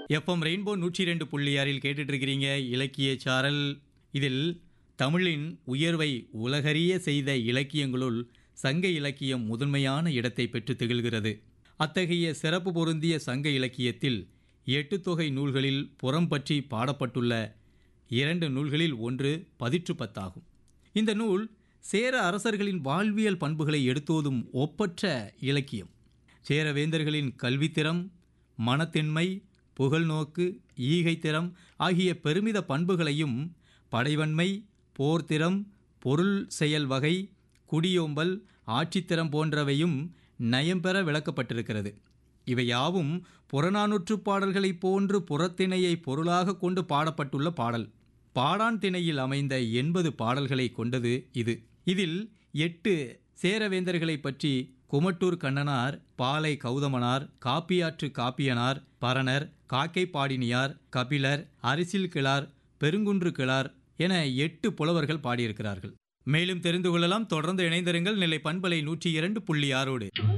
FM rainbow நூற்றி ரெண்டு புள்ளி ஆறில் கேட்டுட்டு இருக்கிறீங்க இலக்கிய சாரல் இதில் தமிழின் உயர்வை உலகறிய செய்த இலக்கியங்களுள் சங்க இலக்கியம் முதன்மையான இடத்தை பெற்று திகழ்கிறது அத்தகைய சிறப்பு பொருந்திய சங்க இலக்கியத்தில் எட்டு தொகை நூல்களில் புறம் பற்றி பாடப்பட்டுள்ள இரண்டு நூல்களில் ஒன்று பதிற்று பத்தாகும் இந்த நூல் சேர அரசர்களின் வாழ்வியல் பண்புகளை எடுத்தோதும் ஒப்பற்ற இலக்கியம் சேரவேந்தர்களின் கல்வித்திறம் மனத்தின்மை புகழ்நோக்கு ஈகைத்திறம் ஆகிய பெருமித பண்புகளையும் படைவன்மை போர்த்திறம் பொருள் செயல் வகை குடியோம்பல் ஆட்சித்திறம் போன்றவையும் நயம்பெற விளக்கப்பட்டிருக்கிறது இவையாவும் புறநானூற்றுப் பாடல்களைப் போன்று புறத்திணையை பொருளாக கொண்டு பாடப்பட்டுள்ள பாடல் பாடான் திணையில் அமைந்த எண்பது பாடல்களை கொண்டது இது இதில் எட்டு சேரவேந்தர்களைப் பற்றி குமட்டூர் கண்ணனார் பாலை கௌதமனார் காப்பியாற்று காப்பியனார் பரணர் காக்கைப்பாடினியார் கபிலர் அரிசில் கிளார் பெருங்குன்று கிளார் என எட்டு புலவர்கள் பாடியிருக்கிறார்கள் மேலும் தெரிந்து கொள்ளலாம் தொடர்ந்து இணைந்திருங்கள் நெல்லை பண்பலை நூற்றி இரண்டு புள்ளி ஆறோடு